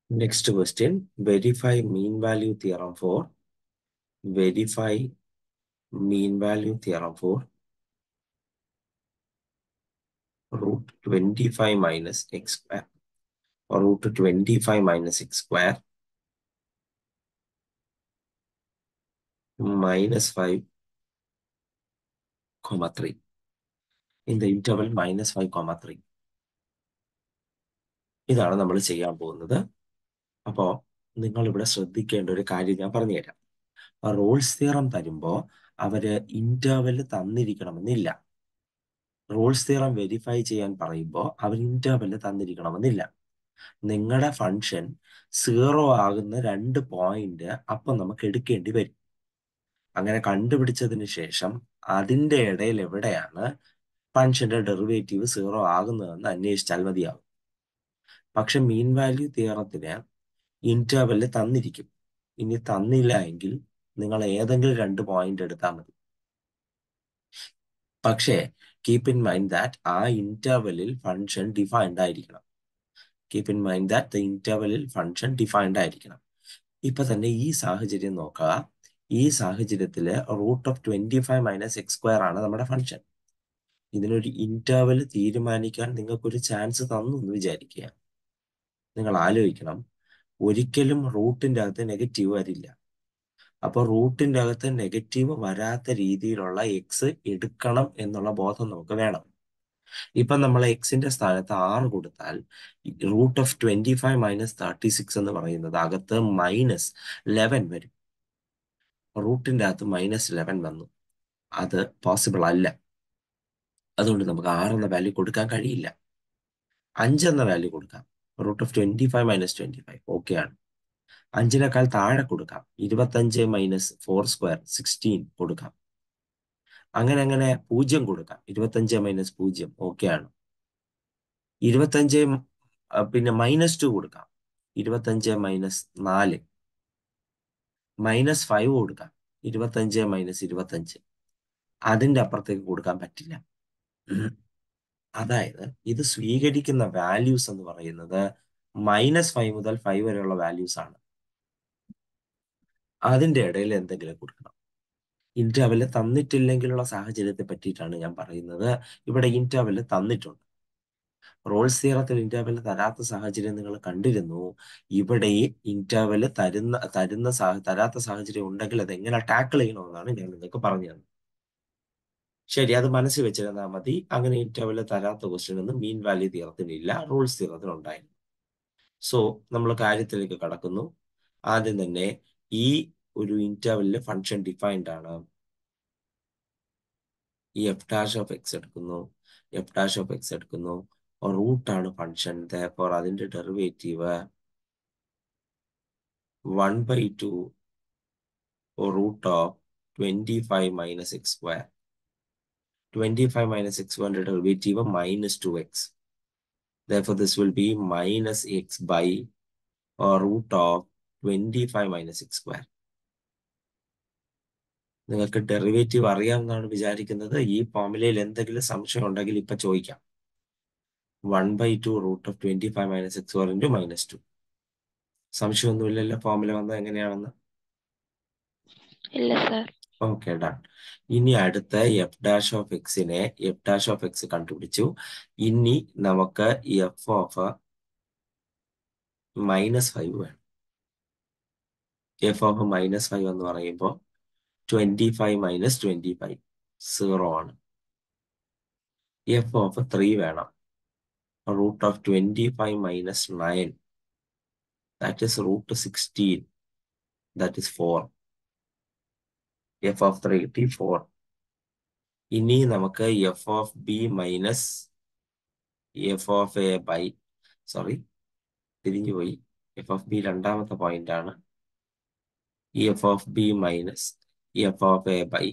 Next question, verify mean value theorem for, verify mean value theorem for root 25 minus x square or root 25 minus x square minus 5 comma 3 in the interval minus 5 comma 3 ഇതാണ് നമ്മൾ ചെയ്യാൻ പോകുന്നത് അപ്പോൾ നിങ്ങൾ ഇവിടെ ശ്രദ്ധിക്കേണ്ട ഒരു കാര്യം ഞാൻ പറഞ്ഞുതരാം റോൾസ് തിയറം തരുമ്പോൾ അവര് ഇന്റർവെല് തന്നിരിക്കണമെന്നില്ല റോൾസ് തിയറം വെരിഫൈ ചെയ്യാൻ പറയുമ്പോൾ അവർ ഇന്റർവെല് തന്നിരിക്കണമെന്നില്ല നിങ്ങളുടെ ഫംഗ്ഷൻ സീറോ ആകുന്ന രണ്ട് പോയിന്റ് അപ്പം നമുക്ക് എടുക്കേണ്ടി വരും അങ്ങനെ കണ്ടുപിടിച്ചതിന് ശേഷം അതിന്റെ ഇടയിൽ എവിടെയാണ് ഫംഗ്ഷന്റെ ഡെറിവേറ്റീവ് സീറോ ആകുന്നതെന്ന് അന്വേഷിച്ചാൽ മതിയാവും പക്ഷെ മീൻ വാല്യൂ തിയറത്തിന് ഇന്റർവെല് തന്നിരിക്കും ഇനി തന്നില്ല എങ്കിൽ നിങ്ങൾ ഏതെങ്കിലും രണ്ട് പോയിന്റ് എടുത്താൽ മതി പക്ഷേ കീപ്പ് ഇൻ മൈൻഡ് ദാറ്റ് ആ ഇന്റർവെല്ലിൽ ഫംഗ്ഷൻ ഡിഫൈൻഡ് ആയിരിക്കണം keep in mind that the ഇന്റർവെല്ലിൽ ഫംഗ്ഷൻ ഡിഫൈൻഡ് ആയിരിക്കണം ഇപ്പൊ തന്നെ ഈ സാഹചര്യം നോക്കുക ഈ സാഹചര്യത്തില് root of twenty five minus x square ആണ് നമ്മുടെ ഫംഗ്ഷൻ ഇതിനൊരു ഇന്റർവെൽ തീരുമാനിക്കാൻ നിങ്ങൾക്കൊരു ചാൻസ് തന്നു എന്ന് വിചാരിക്കുക നിങ്ങൾ ആലോചിക്കണം ഒരിക്കലും റൂട്ടിന്റെ അകത്ത് നെഗറ്റീവ് വരില്ല അപ്പൊ റൂട്ടിന്റെ അകത്ത് നെഗറ്റീവ് വരാത്ത രീതിയിലുള്ള എക്സ് എടുക്കണം എന്നുള്ള ബോധം നമുക്ക് വേണം ഇപ്പൊ നമ്മൾ എക്സിന്റെ സ്ഥാനത്ത് ആറ് കൊടുത്താൽ root of twenty five minus thirty six എന്ന് പറയുന്നത് അകത്ത് മൈനസ് ലെവൻ വരും റൂട്ടിന്റെ അകത്ത് മൈനസ് ലെവൻ വന്നു അത് പോസിബിൾ അല്ല അതുകൊണ്ട് നമുക്ക് ആറ് എന്ന വാല്യൂ കൊടുക്കാൻ കഴിയില്ല അഞ്ച് എന്ന വാല്യൂ കൊടുക്കാം root of twenty five minus twenty five okay ആണ് അഞ്ചിനേക്കാൾ താഴെ കൊടുക്കാം ഇരുപത്തഞ്ച് മൈനസ് ഫോർ സ്ക്വയർ സിക്സ്റ്റീൻ കൊടുക്കാം അങ്ങനെ അങ്ങനെ പൂജ്യം കൊടുക്കാം ഇരുപത്തഞ്ച് മൈനസ് പൂജ്യം ഓക്കെ ആണ് ഇരുപത്തഞ്ച് പിന്നെ മൈനസ് ടു കൊടുക്കാം ഇരുപത്തഞ്ച് മൈനസ് നാല് മൈനസ് ഫൈവ് കൊടുക്കാം ഇരുപത്തഞ്ച് മൈനസ് ഇരുപത്തഞ്ച് അതിന്റെ അപ്പുറത്തേക്ക് കൊടുക്കാൻ പറ്റില്ല അതായത് ഇത് സ്വീകരിക്കുന്ന വാല്യൂസ് എന്ന് പറയുന്നത് മൈനസ് ഫൈവ് മുതൽ ഫൈവ് വരെയുള്ള വാല്യൂസ് ആണ് അതിന്റെ ഇടയിൽ എന്തെങ്കിലും കൊടുക്കണം ഇന്റർവെല് തന്നിട്ടില്ലെങ്കിലുള്ള സാഹചര്യത്തെ പറ്റിയിട്ടാണ് ഞാൻ പറയുന്നത് ഇവിടെ ഇന്റർവെല് തന്നിട്ടുണ്ട് റോൾസ് തിയറത്തിൽ ഇന്റർവെല് തരാത്ത സാഹചര്യം നിങ്ങൾ കണ്ടിരുന്നു ഇവിടെ ഇന്റർവെല് തരുന്ന തരുന്ന തരാത്ത സാഹചര്യം ഉണ്ടെങ്കിൽ അത് എങ്ങനെ ടാക്കിൾ ചെയ്യണമെന്നാണ് ഞാൻ നിങ്ങൾക്ക് പറഞ്ഞു തന്നത് ശരി അത് മനസ്സിൽ വെച്ചിരുന്നാൽ മതി അങ്ങനെ ഇന്റർവെല് തരാത്ത ക്വസ്റ്റ്യൻ ഒന്നും മീൻ വാല്യൂ തിയറത്തിനില്ല റൂൾസ് തിയറത്തിൽ ഉണ്ടായിരുന്നു സോ നമ്മൾ കാര്യത്തിലേക്ക് കടക്കുന്നു ആദ്യം തന്നെ ഈ ഒരു ഇന്റർവെല്ലില് ഫംഗ്ഷൻ ഡിഫൈൻഡ് ആണ് ഈ എഫ് ഡാഷ് ഓഫ് എക്സ് എടുക്കുന്നു എഫ് ഡാഷ് ഓഫ് എക്സ് എടുക്കുന്നു റൂട്ട് ആണ് ഫംഗ്ഷൻ ഫോർ അതിന്റെ derivative one by two root of twenty five minus x square twenty five minus x സ്ക്വയറിന്റെ derivative minus two x therefore this will be minus x by or root of 25 minus x square നിങ്ങൾക്ക് derivative അറിയാമെന്നാണ് വിചാരിക്കുന്നത് ഈ ഫോമുലയിൽ എന്തെങ്കിലും സംശയം ഉണ്ടെങ്കിൽ ഇപ്പൊ ചോദിക്കാം one by two root of twenty five minus x for into minus two സംശയമൊന്നുമില്ലല്ലോ ഫോമുല വന്നത് എങ്ങനെയാണെന്ന് ഇല്ല സർ ഓക്കെ ഡൺ ഇനി അടുത്ത എഫ് ഡാഷ് ഓഫ് എക്സിനെ എഫ് ഡാഷ് ഓഫ് എക്സ് കണ്ടുപിടിച്ചു ഇനി നമുക്ക് എഫ് ഓഫ് മൈനസ് ഫൈവ് വേണം എഫ് ഓഫ് മൈനസ് ഫൈവ് എന്ന് പറയുമ്പോൾ twenty five minus twenty five zero ആണ് എഫ് ഓഫ് ത്രീ വേണം root of twenty five minus nine that is root sixteen that is four f of three കിട്ടി four ഇനി നമുക്ക് f of b minus f of a by sorry തിരിഞ്ഞു പോയി f of b രണ്ടാമത്തെ point ആണ് f of b minus f of a by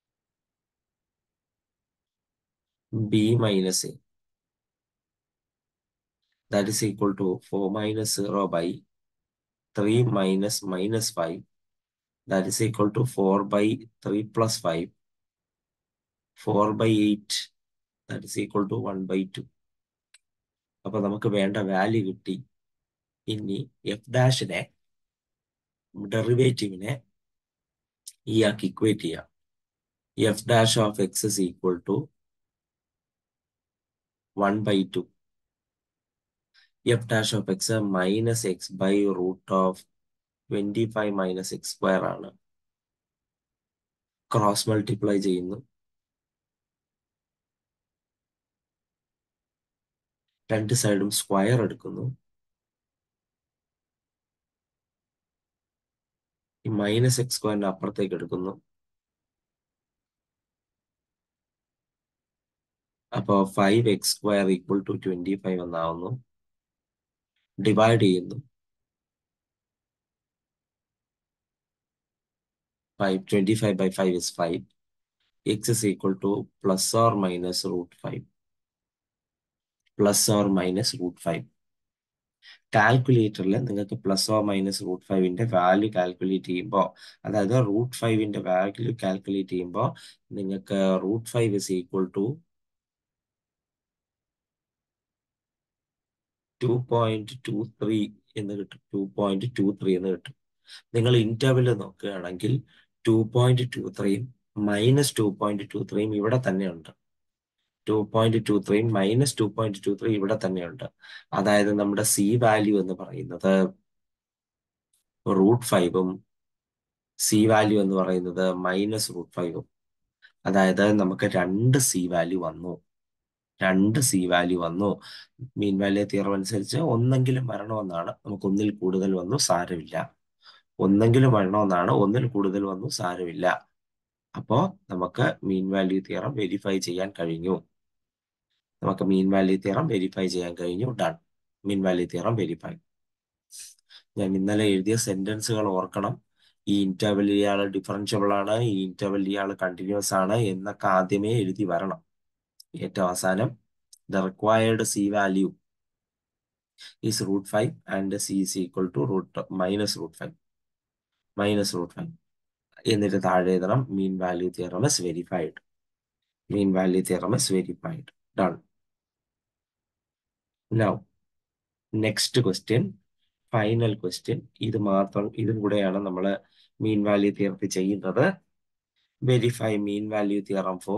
b minus a that is equal to four minus zero by three minus minus five that is equal to 4 by 3 plus 5 4 by 8 that is equal to 1 by 2 അപ്പൊ നമുക്ക് വേണ്ട value കിട്ടി ഇനി F ഡാഷിനെ ഡെറിവേറ്റീവിനെ ഈ ആക്കി equate ചെയ്യാം f dash of x is equal to one by two f dash of x minus x by root of twenty five minus x square ആണ് cross multiply ചെയ്യുന്നു രണ്ട് സൈഡും സ്ക്വയർ എടുക്കുന്നു ഈ മൈനസ് എക്സ് സ്ക്വയറിന്റെ അപ്പുറത്തേക്ക് എടുക്കുന്നു അപ്പോൾ five x square equal to twenty five എന്നാവുന്നു ഡിവൈഡ് ചെയ്യുന്നു five twenty five by five is five x is equal to plus or minus root five plus or minus root five കാൽക്കുലേറ്ററിൽ നിങ്ങൾക്ക് plus or minus root ഫൈവിന്റെ value calculate ചെയ്യുമ്പോൾ അതായത് root ഫൈവിന്റെ value calculate ചെയ്യുമ്പോൾ നിങ്ങൾക്ക് root five is equal to two point two three എന്ന് കിട്ടും ടു പോയിന്റ് ടു ത്രീ എന്ന് കിട്ടും നിങ്ങൾ ഇന്റർവെല് നോക്കുകയാണെങ്കിൽ ടു പോയിന്റ് ടു ത്രീയും മൈനസ് ടു പോയിന്റ് ടു ത്രീയും ഇവിടെ തന്നെയുണ്ട് ടു പോയിന്റ് ടു ത്രീയും minus two point two three ഇവിടെ തന്നെയുണ്ട് അതായത് നമ്മുടെ സി വാല്യൂ എന്ന് പറയുന്നത് റൂട്ട് ഫൈവും സി വാല്യൂ എന്ന് പറയുന്നത് മൈനസ് റൂട്ട് ഫൈവും അതായത് നമുക്ക് രണ്ട് സി വാല്യൂ വന്നു രണ്ട് സി വാല്യൂ വന്നു മീൻ വാല്യൂ തിയറം അനുസരിച്ച് ഒന്നെങ്കിലും വരണമെന്നാണ് നമുക്ക് ഒന്നിൽ കൂടുതൽ വന്നു സാരമില്ല ഒന്നെങ്കിലും വരണമെന്നാണ് ഒന്നിൽ കൂടുതൽ വന്നു സാരമില്ല അപ്പോ നമുക്ക് മീൻ വാല്യൂ തിയറം വെരിഫൈ ചെയ്യാൻ കഴിഞ്ഞു നമുക്ക് മീൻ വാല്യൂ തിയറം വെരിഫൈ ചെയ്യാൻ കഴിഞ്ഞു done mean value theorem verify ഞാൻ ഇന്നലെ എഴുതിയ സെന്റൻസുകൾ ഓർക്കണം ഈ ഇന്റർവെൽ ഇയാൾ ഡിഫറൻഷ്യബിൾ ആണ് ഈ ഇന്റർവെൽ ഇയാൾ കണ്ടിന്യൂസ് ആണ് എന്നൊക്കെ ആദ്യമേ എഴുതി വരണം ഏറ്റവും അവസാനം the required c value is root five and c is equal to root minus root five minus root five എന്നിട്ട് താഴെ എഴുതണം mean value theorem is verified mean value theorem is verified done now next question final question ഇത് മാത്രം ഇതും കൂടെയാണ് നമ്മൾ mean value തിയറത്തിൽ ചെയ്യുന്നത് verify mean value theorem for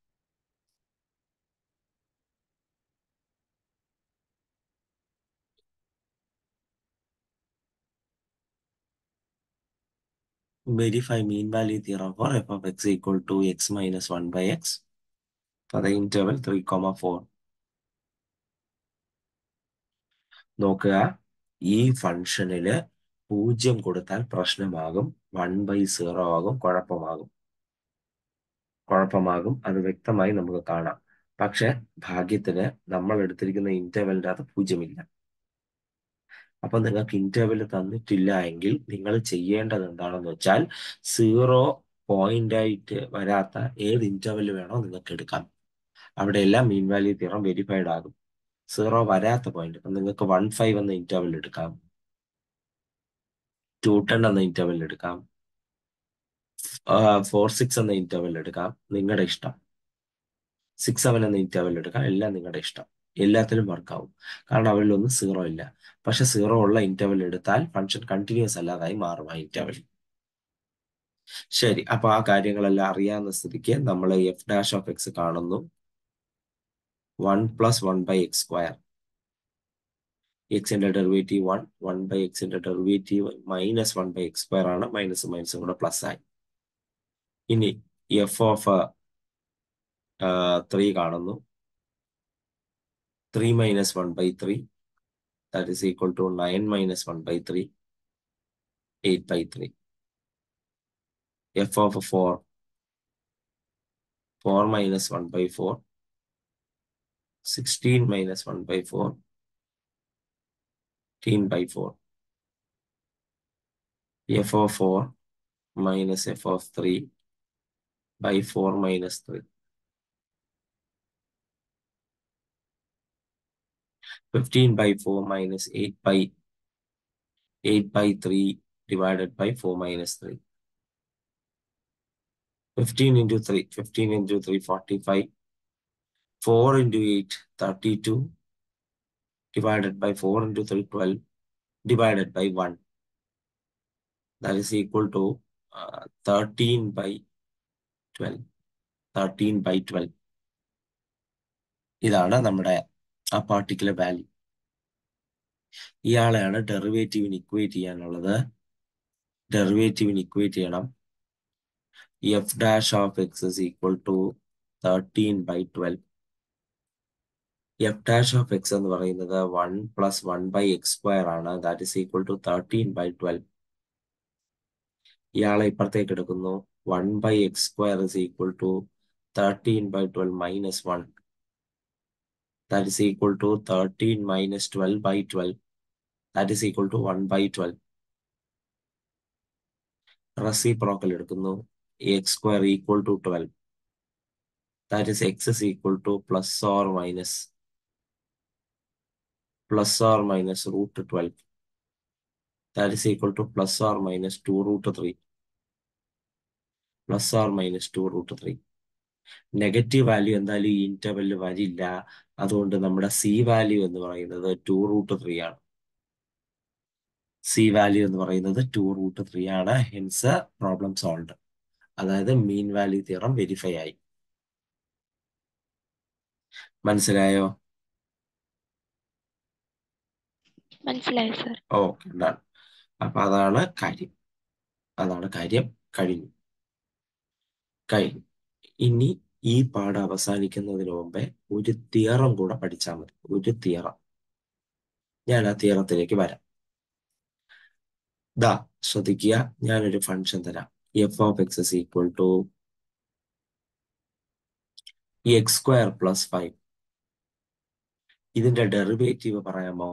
verify mean value theorem for f of x equal to x minus 1 by x for the interval 3 comma 4 നോക്കുക ഈ ഫംഗ്ഷനില് പൂജ്യം കൊടുത്താൽ പ്രശ്നമാകും വൺ ബൈ സീറോ ആകും കുഴപ്പമാകും കുഴപ്പമാകും അത് വ്യക്തമായി നമുക്ക് കാണാം പക്ഷെ ഭാഗ്യത്തിന് നമ്മൾ എടുത്തിരിക്കുന്ന ഇന്റർവെലിന്റെ അത് പൂജ്യമില്ല അപ്പൊ നിങ്ങൾക്ക് ഇന്റർവെൽ തന്നിട്ടില്ല എങ്കിൽ നിങ്ങൾ ചെയ്യേണ്ടത് എന്താണെന്ന് വെച്ചാൽ സീറോ പോയിന്റ് ആയിട്ട് വരാത്ത ഏത് ഇന്റർവെൽ വേണോ നിങ്ങൾക്ക് എടുക്കാം അവിടെയെല്ലാം മീൻ വാല്യൂ തിയറം വെരിഫൈഡ് ആകും സീറോ വരാത്ത പോയിന്റ് അപ്പൊ നിങ്ങൾക്ക് വൺ ഫൈവ് എന്ന ഇന്റർവെൽ എടുക്കാം ടു ടെൻ എന്ന ഇന്റർവെൽ എടുക്കാം ഫോർ സിക്സ് എന്ന ഇന്റർവെൽ എടുക്കാം നിങ്ങളുടെ ഇഷ്ടം സിക്സ് സെവൻ എന്ന ഇന്റർവെൽ എടുക്കാം എല്ലാം നിങ്ങളുടെ ഇഷ്ടം എല്ലാത്തിലും വർക്ക് ആവും കാരണം അവരിലൊന്നും സീറോ ഇല്ല പക്ഷെ സീറോ ഉള്ള ഇന്റർവെൽ എടുത്താൽ ഫംഗ്ഷൻ കണ്ടിന്യൂസ് അല്ലാതായി മാറും ആ ഇന്റർവെൽ ശരി അപ്പൊ ആ കാര്യങ്ങളെല്ലാം അറിയാവുന്ന സ്ഥിതിക്ക് നമ്മൾ എഫ് ഡാഷ് ഓഫ് എക്സ് കാണുന്നു one plus one by x square എക്സിന്റെ ഡെറിവേറ്റീവ് വൺ വൺ ബൈ എക്സിന്റെ derivative minus one by x square ആണ് മൈനസ് മൈനസും കൂടെ പ്ലസ് ആയി ഇനി എഫ് ഓഫ് ത്രീ കാണുന്നു three minus one by three that is equal to 9 minus 1 by 3, 8 by 3. f of 4, 4 minus 1 by 4, 16 minus 1 by 4, 10 by 4. f of 4 minus f of 3 by 4 minus 3. 15 by 4 minus 8 by 8 by 3 divided by 4 minus 3. 15 into 3, 15 into 3, 45. 4 into 8, 32. Divided by 4 into 3, 12. divided by 1 that is equal to uh, 13 by 12 13 by 12 ഇതാണ് നമ്മുടെ ആ particular value ഇയാളെയാണ് ഡെറിവേറ്റീവിന് equate ചെയ്യാനുള്ളത് ഡെറിവേറ്റീവിന് equate ചെയ്യണം f dash of x is equal to thirteen by twelve f dash of x എന്ന് പറയുന്നത് one plus one by x square ആണ് that is equal to thirteen by twelve ഇയാളെ ഇപ്പുറത്തേക്ക് എടുക്കുന്നു one by x square is equal to thirteen by twelve minus one that is equal to thirteen minus twelve by twelve that is equal to one by twelve reciprocal എടുക്കുന്നു x square equal to twelve that is x is equal to plus or minus plus or minus root 12. That is equal to plus or minus 2 root 3. Plus or minus 2 root 3. Negative value എന്തായാലും ഈ ഇന്റർവെല്ലിൽ വരില്ല അതുകൊണ്ട് നമ്മുടെ C value എന്ന് പറയുന്നത് two root three ആണ് c value എന്ന് പറയുന്നത് ടു റൂട്ട് ത്രീ ആണ് ഹെൻസ് പ്രോബ്ലം സോൾവ് അതായത് മീൻ വാല്യൂ തിയറം വെരിഫൈ ആയി മനസ്സിലായോ മനസ്സിലായി സർ ഓക്കെ ഡൺ അപ്പൊ അതാണ് കാര്യം അതാണ് കാര്യം കഴിഞ്ഞു കഴിഞ്ഞു ഇനി ഈ പാഠം അവസാനിക്കുന്നതിന് മുമ്പേ ഒരു തിയറം കൂടെ പഠിച്ചാൽ മതി ഒരു തിയറം ഞാൻ ആ തിയറത്തിലേക്ക് വരാം ദാ ശ്രദ്ധിക്കുക ഞാനൊരു ഫംഗ്ഷൻ തരാം f of x is equal to x square plus five ഇതിന്റെ ഡെറിവേറ്റീവ് പറയാമോ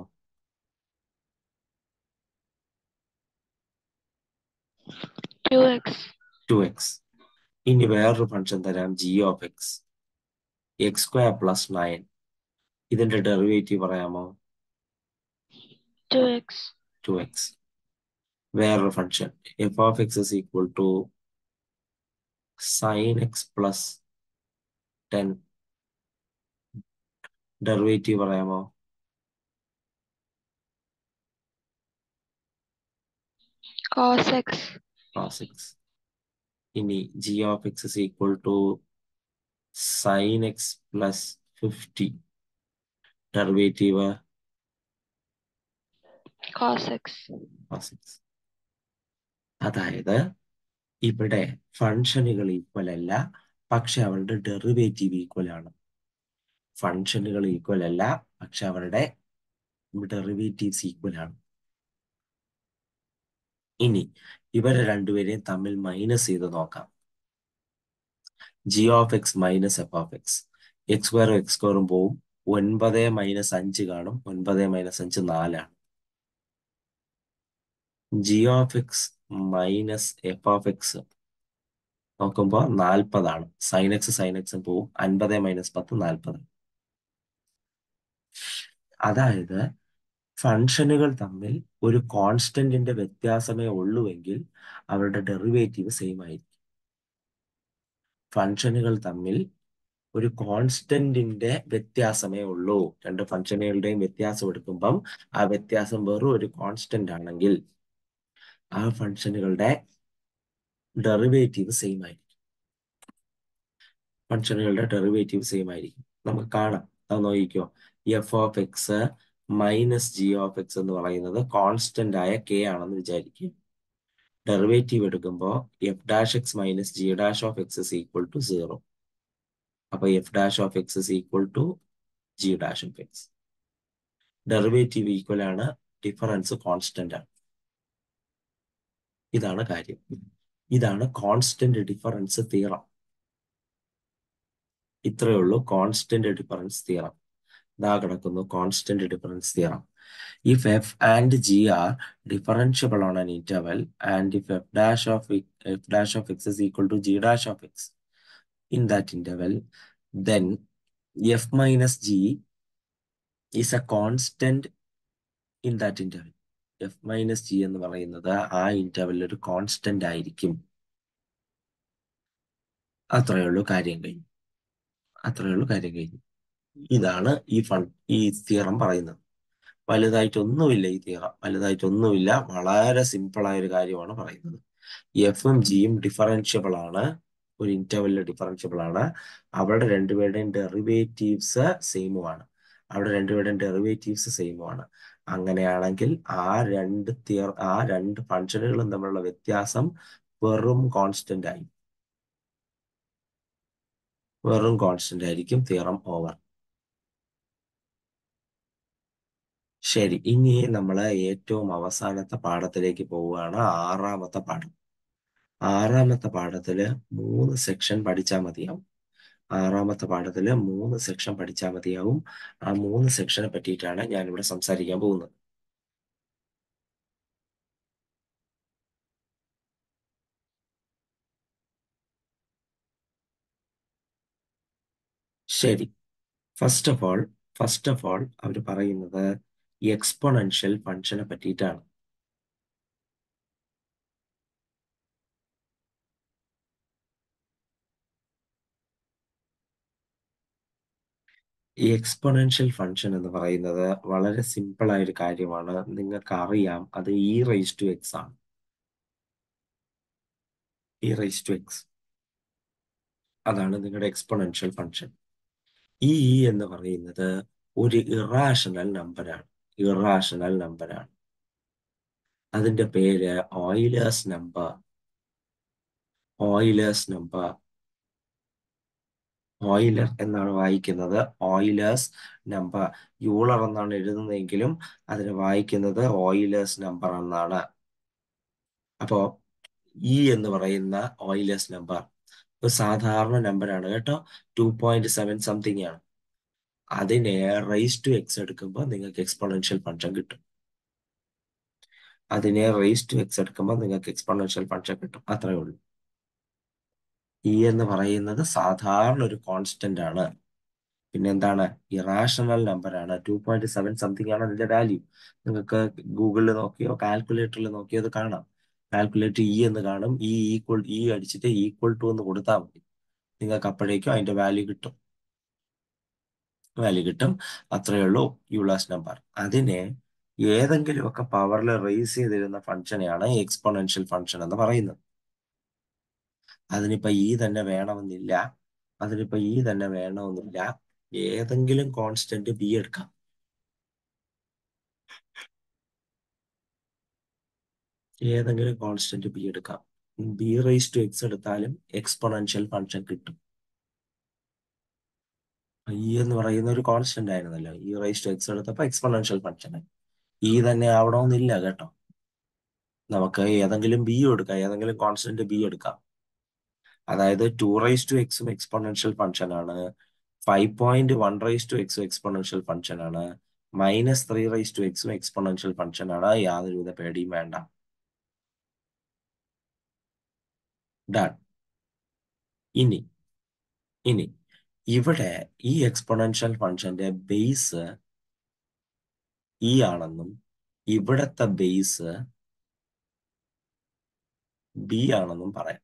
ടു എക്സ് ടു എക്സ് ഇനി വേറൊരു ഫംഗ്ഷൻ തരാം g of x x square plus nine ഇതിന്റെ ഡെറിവേറ്റീവ് പറയാമോ ടു എക്സ് ടു എക്സ് വേറൊരു function f of x is equal to sine x plus ten derivative പറയാമോ cos x cos x ഇനി g of x is equal to sin x plus 50 derivative cos x cos x അതായത് ഇവിടെ ഫംഗ്ഷനുകൾ equal അല്ല പക്ഷെ അവരുടെ derivative equal ആണ് ഫംഗ്ഷനുകൾ ഈക്വൽ അല്ല പക്ഷെ അവരുടെ ഡെറിവേറ്റീവ്സ് ഈക്വൽ ആണ് ഇനി ഇവരെ രണ്ടുപേരെയും തമ്മിൽ മൈനസ് ചെയ്ത് നോക്കാം g of x minus f of x x സ്ക്വയറും എക്സ് സ്ക്വയറും പോവും ഒൻപത് മൈനസ് അഞ്ച് കാണും ഒൻപത് മൈനസ് അഞ്ച് നാലാണ് g of x minus f of x നോക്കുമ്പോൾ നാൽപ്പതാണ് സൈൻ എക്സ് സൈൻ എക്സും പോവും അൻപത് മൈനസ് പത്ത് നാൽപ്പത് അതായത് ഫംഗ്ഷനുകൾ തമ്മിൽ ഒരു കോൺസ്റ്റന്റിന്റെ വ്യത്യാസമേ ഉള്ളുവെങ്കിൽ അവരുടെ ഡെറിവേറ്റീവ് സെയിം ആയിരിക്കും ഫംഗ്ഷനുകൾ തമ്മിൽ ഒരു കോൺസ്റ്റന്റിന്റെ വ്യത്യാസമേ ഉള്ളൂ രണ്ട് ഫംഗ്ഷനുകളുടെയും വ്യത്യാസം എടുക്കുമ്പം ആ വ്യത്യാസം വെറും ഒരു കോൺസ്റ്റന്റ് ആണെങ്കിൽ ആ ഫംഗ്ഷനുകളുടെ ഡെറിവേറ്റീവ് സെയിം ആയിരിക്കും ഫംഗ്ഷനുകളുടെ ഡെറിവേറ്റീവ് സെയിം ആയിരിക്കും നമുക്ക് കാണാം അത് നോക്കിക്കോ f of x minus g of x എന്ന് പറയുന്നത് കോൺസ്റ്റന്റ് ആയ കെ ആണെന്ന് വിചാരിക്കും ഡെറിവേറ്റീവ് എടുക്കുമ്പോൾ f dash x minus g dash of x is equal to zero അപ്പൊ f dash of x is equal to g dash of x derivative equal ആണ് difference constant ആണ് ഇതാണ് കാര്യം ഇതാണ് കോൺസ്റ്റന്റ് ഡിഫറൻസ് തിയറം ഇത്രയേ ഉള്ളൂ constant difference theorem ഇതാ കിടക്കുന്നു constant difference theorem if f and g are differentiable on an interval and if f dash of f dash of x is equal to g dash of x in that interval then f minus g is a constant in that interval f minus g എന്ന് പറയുന്നത് ആ ഇന്റർവെല്ലിൽ ഒരു constant ആയിരിക്കും അത്രയേ ഉള്ളൂ കാര്യം കഴിഞ്ഞു അത്രയേ ഉള്ളൂ കാര്യം കഴിഞ്ഞു ഇതാണ് ഈ ഫൺ ഈ തിയറം പറയുന്നത് വലുതായിട്ടൊന്നുമില്ല ഈ തിയറം വലുതായിട്ടൊന്നുമില്ല വളരെ സിമ്പിൾ ആയ ഒരു കാര്യമാണ് പറയുന്നത് എഫും ജിയും ഡിഫറൻഷ്യബിൾ ആണ് ഒരു ഇന്റർവെല്ലിൽ ഡിഫറൻഷ്യബിൾ ആണ് അവരുടെ രണ്ടുപേരുടെയും ഡെറിവേറ്റീവ്സ് സെയിമുമാണ് അവിടെ രണ്ടുപേരുടെയും ഡെറിവേറ്റീവ്സ് സെയിമുമാണ് അങ്ങനെയാണെങ്കിൽ ആ രണ്ട് തിയർ ആ രണ്ട് ഫംഗ്ഷനുകളും തമ്മിലുള്ള വ്യത്യാസം വെറും കോൺസ്റ്റന്റ് ആയി വെറും കോൺസ്റ്റന്റ് ആയിരിക്കും തിയറം ഓവർ ശരി ഇനി നമ്മൾ ഏറ്റവും അവസാനത്തെ പാഠത്തിലേക്ക് പോവുകയാണ് ആറാമത്തെ പാഠം ആറാമത്തെ പാഠത്തില് മൂന്ന് സെക്ഷൻ പഠിച്ചാൽ മതിയാവും ആറാമത്തെ പാഠത്തില് മൂന്ന് സെക്ഷൻ പഠിച്ചാൽ മതിയാവും ആ മൂന്ന് സെക്ഷനെ പറ്റിയിട്ടാണ് ഞാൻ ഇവിടെ സംസാരിക്കാൻ പോകുന്നത് ശരി first of all first of all അവർ പറയുന്നത് എക്സ്പൊണൻഷ്യൽ ഫംഗ്ഷനെ പറ്റിയിട്ടാണ് ഈ എക്സ്പൊണൻഷ്യൽ ഫംഗ്ഷൻ എന്ന് പറയുന്നത് വളരെ സിമ്പിൾ ആയ ഒരു കാര്യമാണ് നിങ്ങൾക്ക് അറിയാം അത് ഇ റൈസ് ടു എക്സ് ആണ് ഇ റൈസ് ടു എക്സ് അതാണ് നിങ്ങളുടെ എക്സ്പൊണൻഷ്യൽ ഫംഗ്ഷൻ ഈ ഇ എന്ന് പറയുന്നത് ഒരു ഇറാഷണൽ നമ്പറാണ് ഇറാഷണൽ നമ്പറാണ് അതിന്റെ പേര് Euler's number Euler's number Euler എന്നാണ് വായിക്കുന്നത് ഓയിലേഴ്സ് നമ്പർ യൂളർ എന്നാണ് എഴുതുന്നതെങ്കിലും അതിന് വായിക്കുന്നത് ഓയിലേഴ്സ് നമ്പർ എന്നാണ് അപ്പോ ഇ എന്ന് പറയുന്ന ഓയിലേഴ്സ് നമ്പർ ഒരു സാധാരണ നമ്പറാണ് കേട്ടോ ടു പോയിന്റ് സെവൻ സംതിങ് ആണ് അതിനെ റൈസ് ടു എക്സ് എടുക്കുമ്പോൾ നിങ്ങൾക്ക് എക്സ്പോണൻഷ്യൽ ഫംഗ്ഷൻ കിട്ടും അതിനെ റൈസ് ടു എക്സ് എടുക്കുമ്പോൾ നിങ്ങൾക്ക് എക്സ്പോണൻഷ്യൽ ഫംഗ്ഷൻ കിട്ടും അത്രേ ഉള്ളൂ ഇ എന്ന് പറയുന്നത് സാധാരണ ഒരു കോൺസ്റ്റന്റ് ആണ് പിന്നെ എന്താണ് ഇറാഷണൽ നമ്പർ ആണ് ടു പോയിന്റ് സെവൻ സംതിങ് ആണ് അതിന്റെ വാല്യൂ നിങ്ങൾക്ക് ഗൂഗിളിൽ നോക്കിയോ കാൽക്കുലേറ്ററിൽ നോക്കിയോ അത് കാണാം കാൽക്കുലേറ്റർ ഇ എന്ന് കാണും ഈ ഈക്വൽ ഇ അടിച്ചിട്ട് ഈക്വൽ ടു എന്ന് കൊടുത്താൽ മതി നിങ്ങൾക്ക് അപ്പോഴേക്കും അതിന്റെ വാല്യൂ കിട്ടും വാല്യൂ കിട്ടും അത്രയേ ഉള്ളൂ യൂളാസ് നമ്പർ അതിനെ ഏതെങ്കിലുമൊക്കെ പവറിൽ റേസ് ചെയ്തിരുന്ന ഫംഗ്ഷനെയാണ് എക്സ്പോണൻഷ്യൽ ഫംഗ്ഷൻ എന്ന് പറയുന്നത് അതിനിപ്പോ ഈ തന്നെ വേണമെന്നില്ല അതിനിപ്പോ ഈ തന്നെ വേണമെന്നില്ല ഏതെങ്കിലും കോൺസ്റ്റന്റ് ബി എടുക്കാം ഏതെങ്കിലും കോൺസ്റ്റന്റ് ബി എടുക്കാം ബി റൈസ് ടു എക്സ് എടുത്താലും എക്സ്പൊണൻഷ്യൽ ഫംഗ്ഷൻ കിട്ടും ഇ എന്ന് പറയുന്ന ഒരു കോൺസ്റ്റന്റ് ആയിരുന്നല്ലോ ഈ റൈസ് ടു എക്സ് എടുത്തപ്പോ എക്സ്പൊണൻഷ്യൽ ഫംഗ്ഷൻ ഈ തന്നെ ആവണമെന്നില്ല കേട്ടോ നമുക്ക് ഏതെങ്കിലും ബി എടുക്കാം ഏതെങ്കിലും കോൺസ്റ്റന്റ് ബി എടുക്കാം അതായത് ടു റൈസ് ടു എക്സും എക്സ്പൊണൻഷ്യൽ ഫംഗ്ഷൻ ആണ് five point one raise to എക്സും എക്സ്പൊണൻഷ്യൽ ഫംഗ്ഷൻ ആണ് മൈനസ് ത്രീ റൈസ് ടു എക്സും എക്സ്പൊണൻഷ്യൽ ഫംഗ്ഷൻ ആണ് യാതൊരുവിധ പേടിയും വേണ്ട ഡൺ ഇനി ഇനി ഇവിടെ ഈ എക്സ്പൊണൻഷ്യൽ ഫംഗ്ഷന്റെ ബേസ് ഇ ആണെന്നും ഇവിടത്തെ ബേസ് ബി ആണെന്നും പറയാം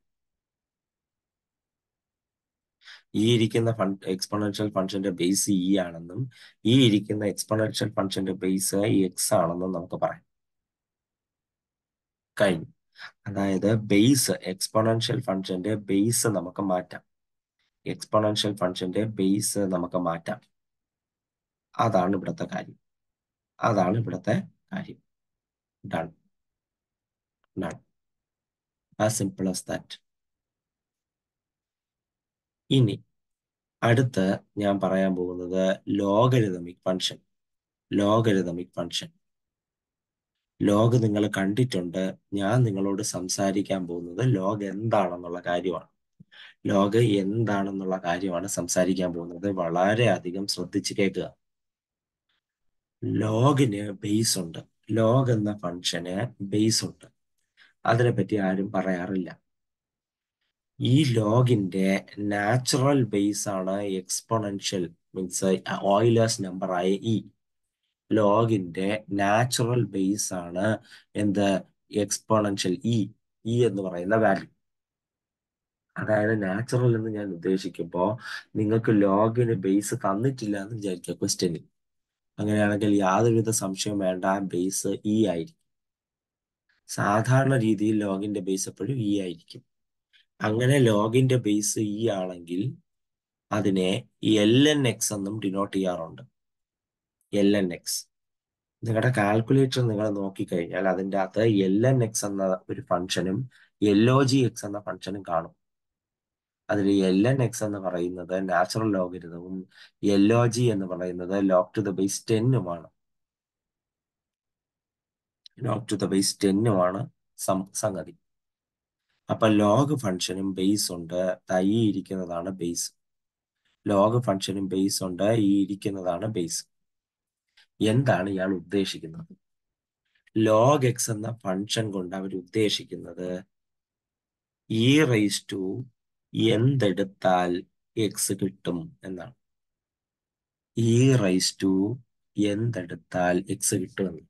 ഈ ഇരിക്കുന്ന ഫൺ എക്സ്പൊണൻഷ്യൽ ഫംഗ്ഷന്റെ ബേസ് ഇ ആണെന്നും ഈ ഇരിക്കുന്ന എക്സ്പൊണൻഷ്യൽ ഫംഗ്ഷന്റെ ബേസ് എക്സ് ആണെന്നും നമുക്ക് പറയാം കഴിഞ്ഞു അതായത് ബേസ് എക്സ്പൊണൻഷ്യൽ ഫംഗ്ഷന്റെ ബേസ് നമുക്ക് മാറ്റാം എക്സ്പൊണൻഷ്യൽ ഫംഗ്ഷന്റെ ബേസ് നമുക്ക് മാറ്റാം അതാണ് ഇവിടുത്തെ കാര്യം അതാണ് ഇവിടുത്തെ കാര്യം done done as simple as that ഇനി അടുത്ത് ഞാൻ പറയാൻ പോകുന്നത് logarithmic function logarithmic function log നിങ്ങൾ കണ്ടിട്ടുണ്ട് ഞാൻ നിങ്ങളോട് സംസാരിക്കാൻ പോകുന്നത് ലോഗ് എന്താണെന്നുള്ള കാര്യമാണ് ലോഗ് എന്താണെന്നുള്ള കാര്യമാണ് സംസാരിക്കാൻ പോകുന്നത് വളരെ അധികം ശ്രദ്ധിച്ച് കേൾക്കുക ലോഗിന് ബേസ് ഉണ്ട് ലോഗ് എന്ന ഫംഗ്ഷന് ബേസ് ഉണ്ട് അതിനെപ്പറ്റി ആരും പറയാറില്ല ഈ ലോഗിന്റെ നാച്ചുറൽ ബേസ് ആണ് എക്സ്പൊണൻഷ്യൽ മീൻസ് ഓയിലേഴ്സ് നമ്പർ ആയ ഇ ലോഗിന്റെ നാച്ചുറൽ ബേസ് ആണ് എന്ത് എക്സ്പൊണൻഷ്യൽ ഇ ഇ എന്ന് പറയുന്ന വാല്യൂ അതായത് നാച്ചുറൽ എന്ന് ഞാൻ ഉദ്ദേശിക്കുമ്പോൾ നിങ്ങൾക്ക് ലോഗിന് ബേസ് തന്നിട്ടില്ല എന്ന് വിചാരിക്കുക ക്വസ്റ്റ്യനിൽ അങ്ങനെയാണെങ്കിൽ യാതൊരുവിധ സംശയവും വേണ്ട ബേസ് ഇ ആയിരിക്കും സാധാരണ രീതിയിൽ ലോഗിന്റെ ബേസ് എപ്പോഴും ഇ ആയിരിക്കും അങ്ങനെ ലോഗിന്റെ ബേസ് ഇ ആണെങ്കിൽ അതിനെ എൽ എൻ എക്സ് എന്നും ഡിനോട്ട് ചെയ്യാറുണ്ട് എൽ എൻ എക്സ് നിങ്ങളുടെ കാൽക്കുലേറ്റർ നിങ്ങൾ നോക്കിക്കഴിഞ്ഞാൽ അതിൻ്റെ അകത്ത് എൽ എൻ എക്സ് എന്ന ഒരു ഫംഗ്ഷനും എൽ ഒ ജി എക്സ് എന്ന ഫംഗ്ഷനും കാണും അതിൽ എൽ എൻ എക്സ് എന്ന് പറയുന്നത് നാച്ചുറൽ ലോഗരിതവും എൽ ഒ ജി എന്ന് പറയുന്നത് ലോഗ് ടു ദ ബേസ് ടെന്നുമാണ് ലോഗ് ടു ദ ബേസ് ടെന്നുമാണ് സംഗതി അപ്പൊ ലോഗ് ഫംഗ്ഷനും ബേസ് ഉണ്ട് ദാ ഈ ഇരിക്കുന്നതാണ് ബേസ് ലോഗ് ഫംഗ്ഷനും ബേസ് ഉണ്ട് ഈ ഇരിക്കുന്നതാണ് ബേസ് എന്താണ് ഇയാൾ ഉദ്ദേശിക്കുന്നത് ലോഗ് എക്സ് എന്ന ഫംഗ്ഷൻ കൊണ്ട് അവർ ഉദ്ദേശിക്കുന്നത് ഇ റൈസ് ടു എന്തെടുത്താൽ എക്സ് കിട്ടും എന്നാണ് ഇ റൈസ് ടു എന്തെടുത്താൽ എക്സ് കിട്ടുമെന്ന്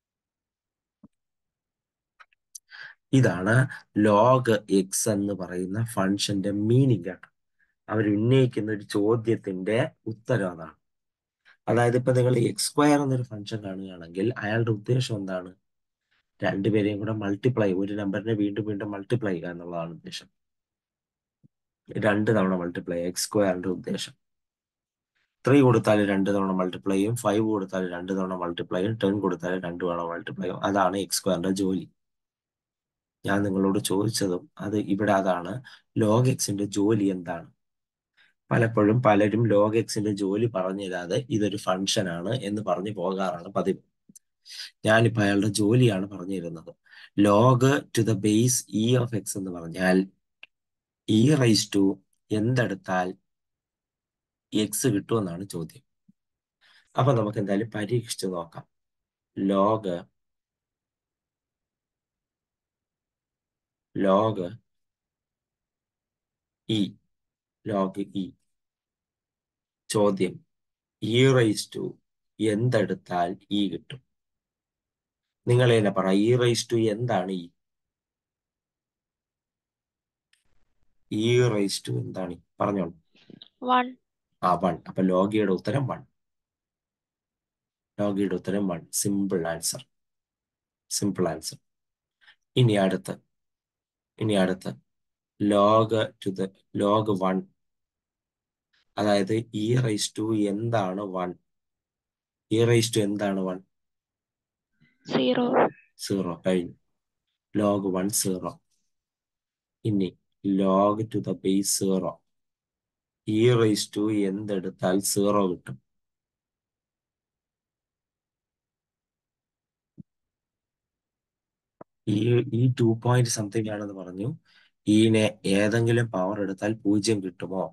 ഇതാണ് ലോഗ് എക്സ് എന്ന് പറയുന്ന ഫംഗ്ഷന്റെ മീനിങ് കേട്ടോ അവർ ഉന്നയിക്കുന്ന ഒരു ചോദ്യത്തിന്റെ ഉത്തരം അതാണ് അതായത് ഇപ്പൊ നിങ്ങൾ എക്സ് സ്ക്വയർ എന്നൊരു ഫംഗ്ഷൻ കാണുകയാണെങ്കിൽ അയാളുടെ ഉദ്ദേശം എന്താണ് രണ്ടുപേരെയും കൂടെ മൾട്ടിപ്ലൈ ഒരു നമ്പറിനെ വീണ്ടും വീണ്ടും മൾട്ടിപ്ലൈ ചെയ്യുക എന്നുള്ളതാണ് ഉദ്ദേശം രണ്ട് തവണ മൾട്ടിപ്ലൈ എക്സ് സ്ക്വയറിന്റെ ഉദ്ദേശം ത്രീ കൊടുത്താൽ രണ്ട് തവണ മൾട്ടിപ്ലൈ ചെയ്യും ഫൈവ് കൊടുത്താൽ രണ്ട് തവണ മൾട്ടിപ്ലൈ ചെയ്യും ടെൻ കൊടുത്താൽ രണ്ട് തവണ മൾട്ടിപ്ലൈ ചെയ്യും അതാണ് എക്സ് സ്ക്വയറിന്റെ ജോലി ഞാൻ നിങ്ങളോട് ചോദിച്ചതും അത് ഇവിടെ അതാണ് ലോഗ് എക്സിന്റെ ജോലി എന്താണ് പലപ്പോഴും പലരും ലോഗ് എക്സിന്റെ ജോലി പറഞ്ഞു തരാതെ ഇതൊരു ഫംഗ്ഷൻ ആണ് എന്ന് പറഞ്ഞു പോകാറാണ് പതിവ് ഞാനിപ്പോ അയാളുടെ ജോലിയാണ് പറഞ്ഞു തരുന്നത് log to the base e of x എന്ന് പറഞ്ഞാൽ ഇ റൈസ് ടു എന്തെടുത്താൽ എക്സ് കിട്ടുമെന്നാണ് ചോദ്യം അപ്പൊ നമുക്ക് എന്തായാലും പരീക്ഷിച്ച് നോക്കാം log log e log e ചോദ്യം ഇ റൈസ് ടു എന്തെടുത്താൽ ഇ കിട്ടും നിങ്ങൾ തന്നെ പറ ഇ റൈസ് ടു എന്താണ് ഇ ഇ റൈസ് ടു എന്താണ് ഈ പറഞ്ഞോളൂ വൺ ആ വൺ അപ്പൊ ലോഗിയുടെ ഉത്തരം വൺ ലോഗിയുടെ ഉത്തരം one simple answer simple answer ഇനി അടുത്ത് ഇനി അടുത്ത് log to the log one അതായത് ഇ റൈസ് ടു എന്താണ് വൺ ഇ റൈസ് ടു എന്താണ് വൺ സീറോ സീറോ കഴിഞ്ഞു ലോഗ് വൺ സീറോ ഇനി log to the base zero e raise to എന്തെടുത്താൽ സീറോ കിട്ടും ഈ ഈ ടു പോയിന്റ് സംതിങ് ആണെന്ന് പറഞ്ഞു ഈനെ ഏതെങ്കിലും പവർ എടുത്താൽ പൂജ്യം കിട്ടുമോ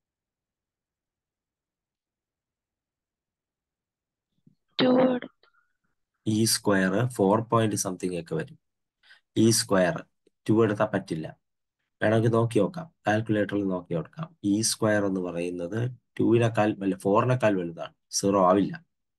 ടു ഈ സ്ക്വയർ ഫോർ പോയിന്റ് സംതിങ് ഒക്കെ വരും ഈ സ്ക്വയർ ടു എടുത്താൽ പറ്റില്ല വേണമെങ്കിൽ നോക്കി നോക്കാം കാൽക്കുലേറ്ററിൽ നോക്കി നോക്കാം ഈ സ്ക്വയർ എന്ന് പറയുന്നത് ടുവിനേക്കാൾ അല്ല ഫോറിനേക്കാൾ വലുതാണ് സീറോ ആവില്ല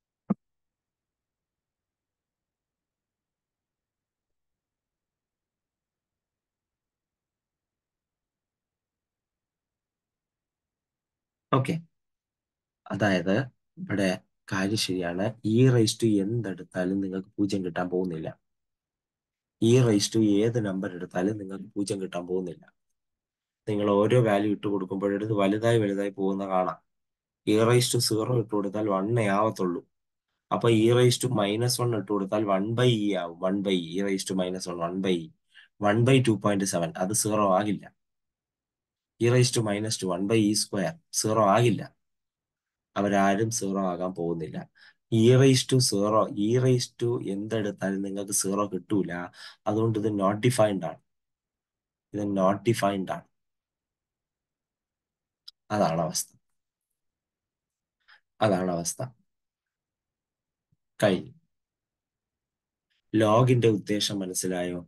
ഓക്കെ അതായത് ഇവിടെ കാര്യം ശരിയാണ് ഈ റൈസ് ടു എന്തെടുത്താലും നിങ്ങൾക്ക് പൂജ്യം കിട്ടാൻ പോകുന്നില്ല ഈ റൈസ് ടു ഏത് നമ്പർ എടുത്താലും നിങ്ങൾക്ക് പൂജ്യം കിട്ടാൻ പോകുന്നില്ല നിങ്ങൾ ഓരോ വാല്യൂ ഇട്ട് കൊടുക്കുമ്പോഴത് വലുതായി വലുതായി പോകുന്ന കാണാം ഇ റൈസ് ടു സീറോ ഇട്ട് കൊടുത്താൽ വണ്ണേ ആവത്തുള്ളൂ അപ്പൊ e raise to minus one ഇട്ട് കൊടുത്താൽ വൺ ബൈ ഇ ആവും one by e raise to minus one one by e one by two point seven അത് സീറോ ആകില്ല e raise to minus two one by e square zero ആകില്ല അവരാരും zero ആകാൻ പോകുന്നില്ല e raise to zero e raise to എന്തെടുത്താലും നിങ്ങൾക്ക് zero കിട്ടൂല അതുകൊണ്ട് ഇത് നോട്ട് ഡിഫൈൻഡ് ആണ് ഇത് നോട്ട് ഡിഫൈൻഡ് ആണ് അതാണ് അവസ്ഥ അതാണ് അവസ്ഥ കഴിഞ്ഞു ലോഗിന്റെ ഉദ്ദേശം മനസ്സിലായോ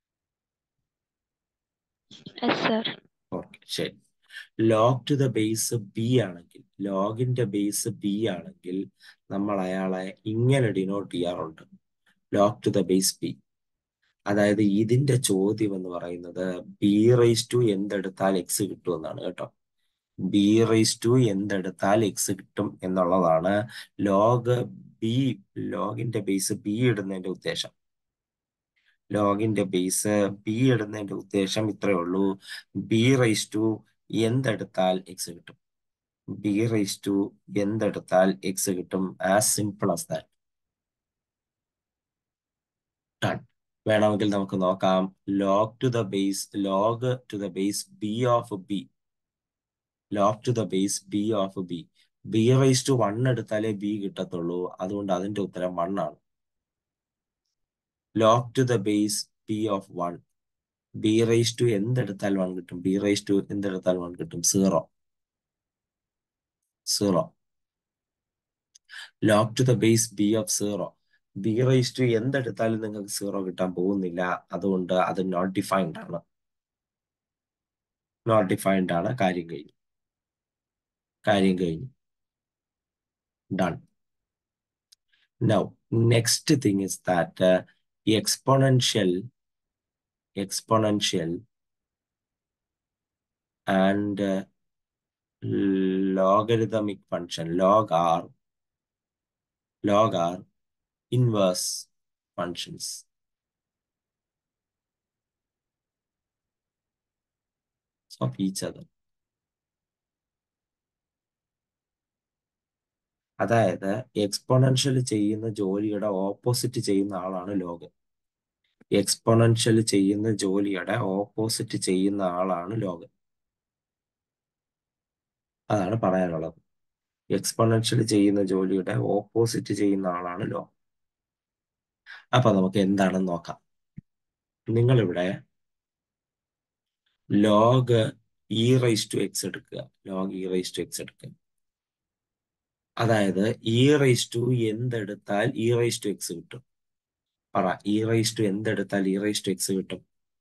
എസ് സർ ഓക്കെ ശരി log to the base b ആണെങ്കിൽ ലോഗിന്റെ ബേസ് ബി ആണെങ്കിൽ നമ്മൾ അയാളെ ഇങ്ങനെ ഡിനോട്ട് ചെയ്യാറുണ്ട് log to the base b അതായത് ഇതിന്റെ ചോദ്യം എന്ന് പറയുന്നത് ബി റൈസ് ടു എന്തെടുത്താൽ എക്സ് കിട്ടുമെന്നാണ് കേട്ടോ ബി റൈസ് ടു എന്തെടുത്താൽ എക്സ് കിട്ടും എന്നുള്ളതാണ് ലോഗ് ബി ലോഗിന്റെ ബേസ് ബി ഇടുന്നതിന്റെ ഉദ്ദേശം ലോഗിന്റെ ബേസ് ബി ഇടുന്നതിന്റെ ഉദ്ദേശം ഇത്രയേ ഉള്ളൂ ബി റൈസ് ടു എന്തെടുത്താൽ എക്സ് കിട്ടും ബി റൈസ് ടു എന്തെടുത്താൽ എക്സ് കിട്ടും as simple as that done വേണമെങ്കിൽ നമുക്ക് നോക്കാം log to the base log to the base b of b log to the base b of b b raise to one എടുത്താലേ b കിട്ടത്തുള്ളൂ അതുകൊണ്ട് അതിന്റെ ഉത്തരം വൺ ആണ് log to the base b of one b raise to എന്തെടുത്താൽ one കിട്ടും b raise to എന്തെടുത്താൽ one കിട്ടും zero zero log to the base b of zero b raise to എന്തെടുത്താലും നിങ്ങൾക്ക് സീറോ കിട്ടാൻ പോകുന്നില്ല അതുകൊണ്ട് അത് നോട്ട് ഡിഫൈൻഡ് ആണ് നോട്ട് ഡിഫൈൻഡ് ആണ് കാര്യം കഴിഞ്ഞു കാര്യം കഴിഞ്ഞു done now next thing is that exponential exponential and uh, logarithmic function log r log r inverse functions of each other അതായത് എക്സ്പോണൻഷ്യൽ ചെയ്യുന്ന ജോലിയുടെ ഓപ്പോസിറ്റ് ചെയ്യുന്ന ആളാണ് ലോഗ് എക്സ്പോണൻഷ്യൽ ചെയ്യുന്ന ജോലിയുടെ ഓപ്പോസിറ്റ് ചെയ്യുന്ന ആളാണ് ലോഗ് അതാണ് പറയാനുള്ളത് എക്സ്പോണൻഷ്യൽ ചെയ്യുന്ന ജോലിയുടെ ഓപ്പോസിറ്റ് ചെയ്യുന്ന ആളാണ് ലോഗ് അപ്പൊ നമുക്ക് എന്താണെന്ന് നോക്കാം നിങ്ങളിവിടെ log e raise to x എടുക്കുക log e raise to x എടുക്കുക അതായത് ഇ റൈസ് ടു എന്തെടുത്താൽ ഇ റൈസ് ടു എക്സ് കിട്ടും പറ ഇ റൈസ് ടു എന്തെടുത്താൽ ഇ റൈസ് ടു എക്സ് കിട്ടും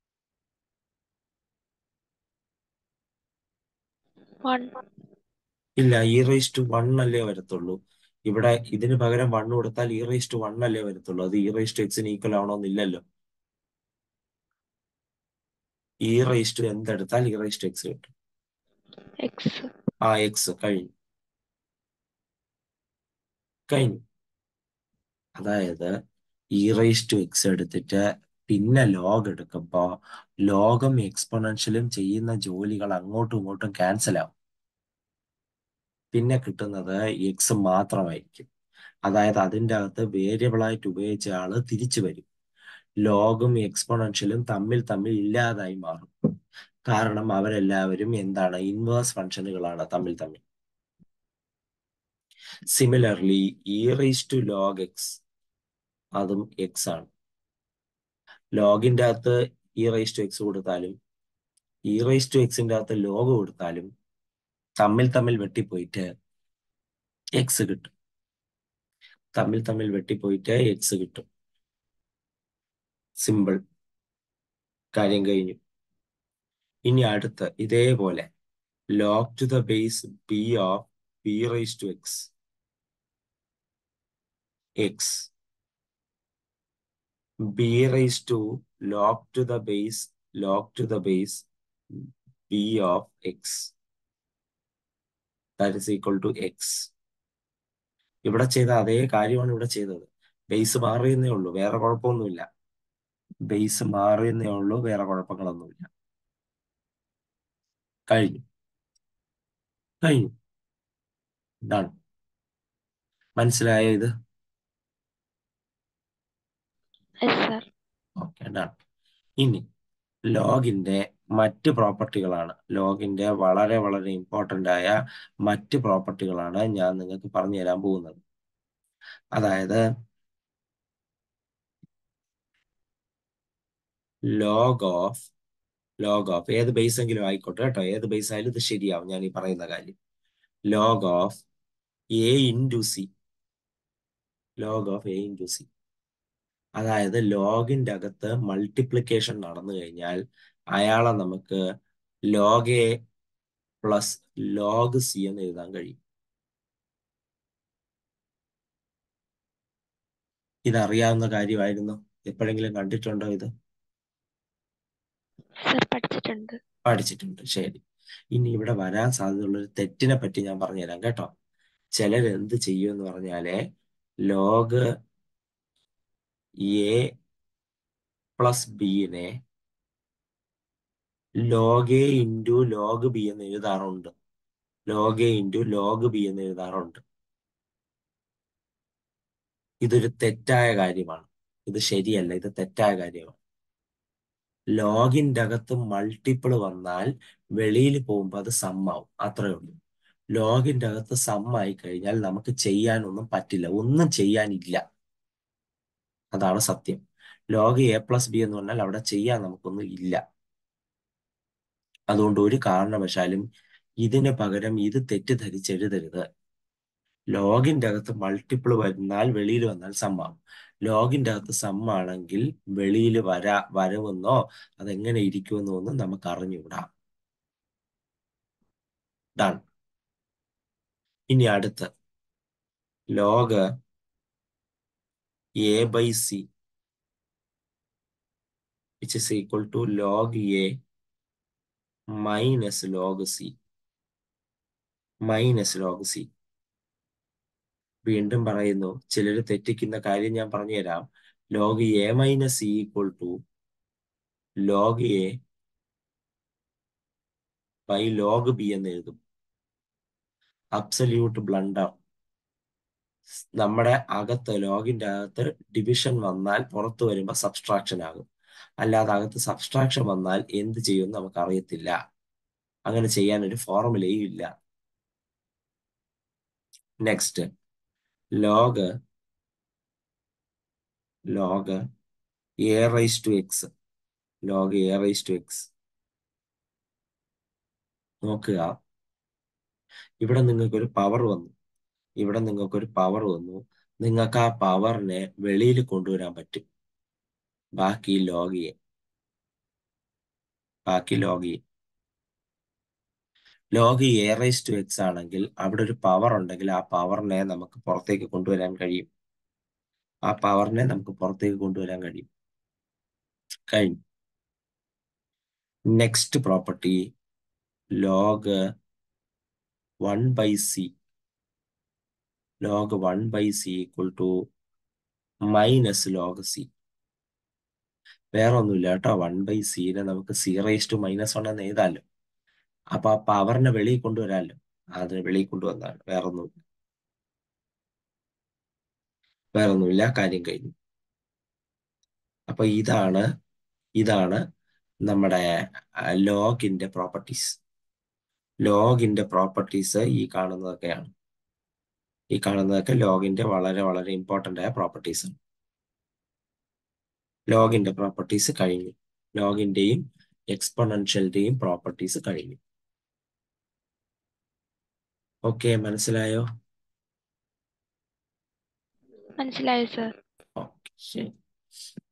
വൺ ഇല്ല ഇ റൈസ് ടു വൺ അല്ലേ വരത്തുള്ളൂ ഇവിടെ ഇതിന് പകരം വൺ കൊടുത്താൽ ഇ റൈസ് ടു വൺ അല്ലേ വരത്തുള്ളൂ അത് ഇ റൈസ് ടു എക്സിന് ഈക്വൽ ആവണമെന്നില്ലല്ലോ ഇ റൈസ് ടു എന്തെടുത്താൽ ഇ റൈസ് ടു എക്സ് കിട്ടും എക്സ് ആ എക്സ് കഴിഞ്ഞു കഴിഞ്ഞു അതായത് ഇ റൈസ് ടു എക്സ് എടുത്തിട്ട് പിന്നെ ലോഗ് എടുക്കുമ്പോ ലോഗും എക്സ്പൊണൻഷ്യലും ചെയ്യുന്ന ജോലികൾ അങ്ങോട്ടും ഇങ്ങോട്ടും ക്യാൻസൽ ആവും പിന്നെ കിട്ടുന്നത് എക്സ് മാത്രമായിരിക്കും അതായത് അതിൻ്റെ അകത്ത് വേരിയബിൾ ആയിട്ട് ഉപയോഗിച്ച ആള് തിരിച്ചു വരും ലോഗും എക്സ്പൊണൻഷ്യലും തമ്മിൽ തമ്മിൽ ഇല്ലാതായി മാറും കാരണം അവരെല്ലാവരും എന്താണ് ഇൻവേഴ്സ് ഫംഗ്ഷനുകളാണ് തമ്മിൽ തമ്മിൽ similarly e raise to log x അതും എക്സ് ആണ് ലോഗിന്റെ അകത്ത് ഇ റൈസ് ടു എക്സ് കൊടുത്താലും ഇ റൈസ് ടു എക്സിന്റെ അകത്ത് ലോഗ് കൊടുത്താലും തമ്മിൽ തമ്മിൽ വെട്ടിപ്പോയിട്ട് എക്സ് കിട്ടും തമ്മിൽ തമ്മിൽ വെട്ടിപ്പോയിട്ട് എക്സ് കിട്ടും സിമ്പിൾ കാര്യം കഴിഞ്ഞു ഇനി അടുത്ത് ഇതേപോലെ log to the base b of b raise to x x b raised to log to the base log to the base b of x that is equal to x ഇവിടെ ചെയ്ത അതേ കാര്യമാണ് ഇവിടെ ചെയ്തത് ബേസ് മാറിയെന്നേ ഉള്ളൂ വേറെ കുഴപ്പമൊന്നുമില്ല base മാറിയെന്നേ ഉള്ളൂ വേറെ കുഴപ്പങ്ങളൊന്നുമില്ല കഴിഞ്ഞു കഴിഞ്ഞു ഡൺ മനസ്സിലായോ ഇത് എസ് സർ ഓക്കെ ഡൺ ഇനി ലോഗിന്റെ മറ്റ് പ്രോപ്പർട്ടികളാണ് ലോഗിന്റെ വളരെ വളരെ ഇമ്പോർട്ടന്റ് ആയ മറ്റ് പ്രോപ്പർട്ടികളാണ് ഞാൻ നിങ്ങൾക്ക് പറഞ്ഞു തരാൻ പോകുന്നത് അതായത് ലോഗ് ഓഫ് ലോഗ് ഓഫ് ഏത് ബേസ് എങ്കിലും ആയിക്കോട്ടെ കേട്ടോ ഏത് ബേസ് ആയാലും ഇത് ശരിയാവും ഞാൻ ഈ പറയുന്ന കാര്യം log of a into c log of a into c അതായത് ലോഗിന്റെ അകത്ത് മൾട്ടിപ്ലിക്കേഷൻ നടന്നു കഴിഞ്ഞാൽ അയാളെ നമുക്ക് log a plus log c എന്ന് എഴുതാൻ കഴിയും ഇതറിയാവുന്ന കാര്യമായിരുന്നു എപ്പോഴെങ്കിലും കണ്ടിട്ടുണ്ടോ ഇത് സർ പഠിച്ചിട്ടുണ്ട് പഠിച്ചിട്ടുണ്ട് ശരി ഇനി ഇവിടെ വരാൻ സാധ്യതയുള്ള ഒരു തെറ്റിനെ പറ്റി ഞാൻ പറഞ്ഞുതരാം കേട്ടോ ചിലർ എന്ത് ചെയ്യും എന്ന് പറഞ്ഞാലേ ലോഗ് എ പ്ലസ് ബിനെ log a into log b എന്ന് എഴുതാറുണ്ട് log a into log b എന്ന് എഴുതാറുണ്ട് ഇതൊരു തെറ്റായ കാര്യമാണ് ഇത് ശരിയല്ല ഇത് തെറ്റായ കാര്യമാണ് ലോഗിൻ്റെ അകത്ത് മൾട്ടിപ്പിൾ വന്നാൽ വെളിയിൽ പോകുമ്പോൾ അത് സമ്മാവും അത്രേ ഉള്ളൂ ലോഗിൻ്റെ അകത്ത് സമ്മായി കഴിഞ്ഞാൽ നമുക്ക് ചെയ്യാനൊന്നും പറ്റില്ല ഒന്നും ചെയ്യാനില്ല അതാണ് സത്യം ലോഗ് എ പ്ലസ് ബി എന്ന് പറഞ്ഞാൽ അവിടെ ചെയ്യാൻ നമുക്കൊന്നും ഇല്ല അതുകൊണ്ട് ഒരു കാരണവശാലും ഇതിന് പകരം ഇത് തെറ്റിദ്ധരിച്ചെഴുതരുത് ലോഗിന്റെ അകത്ത് മൾട്ടിപ്പിൾ വരുന്നാൽ വെളിയിൽ വന്നാൽ സമ്മാവും ലോഗിന്റെ അകത്ത് സമ്മാണെങ്കിൽ വെളിയിൽ വരാ വരവെന്നോ അതെങ്ങനെ ഇരിക്കുമെന്നോ ഒന്നും നമുക്ക് അറിഞ്ഞുകൂടാ ഡൺ ഇനി അടുത്ത് log a by c which is equal to log a minus log c minus log c വീണ്ടും പറയുന്നു ചിലർ തെറ്റിക്കുന്ന കാര്യം ഞാൻ പറഞ്ഞുതരാം log a minus c equal to log a by log b എന്ന് എഴുതും അബ്സല്യൂട്ട് ബ്ലണ്ടർ നമ്മുടെ അകത്ത് ലോഗിന്റെ അകത്ത് ഡിവിഷൻ വന്നാൽ പുറത്തു വരുമ്പോൾ സബ്സ്ട്രാക്ഷൻ ആകും അല്ലാതെ അകത്ത് സബ്സ്ട്രാക്ഷൻ വന്നാൽ എന്ത് ചെയ്യുമെന്ന് നമുക്ക് അറിയത്തില്ല അങ്ങനെ ചെയ്യാൻ ഒരു ഫോർമുലയും ഇല്ല next log log a raise to x log a raise to x നോക്കുക ഇവിടെ നിങ്ങൾക്കൊരു പവർ വന്നു ഇവിടെ നിങ്ങൾക്കൊരു പവർ വന്നു നിങ്ങൾക്ക് ആ പവറിനെ വെളിയിൽ കൊണ്ടുവരാൻ പറ്റും ബാക്കി ലോഗ് എ ബാക്കി log a log a raise to x ആണെങ്കിൽ അവിടെ ഒരു പവർ ഉണ്ടെങ്കിൽ ആ പവറിനെ നമുക്ക് പുറത്തേക്ക് കൊണ്ടുവരാൻ കഴിയും ആ പവറിനെ നമുക്ക് പുറത്തേക്ക് കൊണ്ടുവരാൻ കഴിയും കഴിഞ്ഞു next property log one by c log one by c equal to minus log c വേറെ ഒന്നുമില്ല കേട്ടോ വൺ ബൈ സിനെ നമുക്ക് c raise to minus one എന്ന് എഴുതാമല്ലോ അപ്പൊ ആ പവറിനെ വെളിയിൽ കൊണ്ടുവരാമല്ലോ അതിനെ വെളിയിൽ കൊണ്ടുവന്നാണ് വേറെ ഒന്നുമില്ല വേറെ ഒന്നുമില്ല കാര്യം കഴിഞ്ഞു അപ്പൊ ഇതാണ് ഇതാണ് നമ്മുടെ ലോഗിന്റെ പ്രോപ്പർട്ടീസ് ലോഗിന്റെ പ്രോപ്പർട്ടീസ് ഈ കാണുന്നതൊക്കെയാണ് ഈ കാണുന്നതൊക്കെ ലോഗിന്റെ വളരെ വളരെ ഇമ്പോർട്ടന്റ് ആയ പ്രോപ്പർട്ടീസ് ആണ് ലോഗിന്റെ പ്രോപ്പർട്ടീസ് കഴിഞ്ഞു ലോഗിന്റെയും എക്സ്പൊണൻഷ്യലിന്റെയും പ്രോപ്പർട്ടീസ് കഴിഞ്ഞു ഓക്കെ മനസ്സിലായോ മനസ്സിലായോ സർ ഓക്കെ ശരി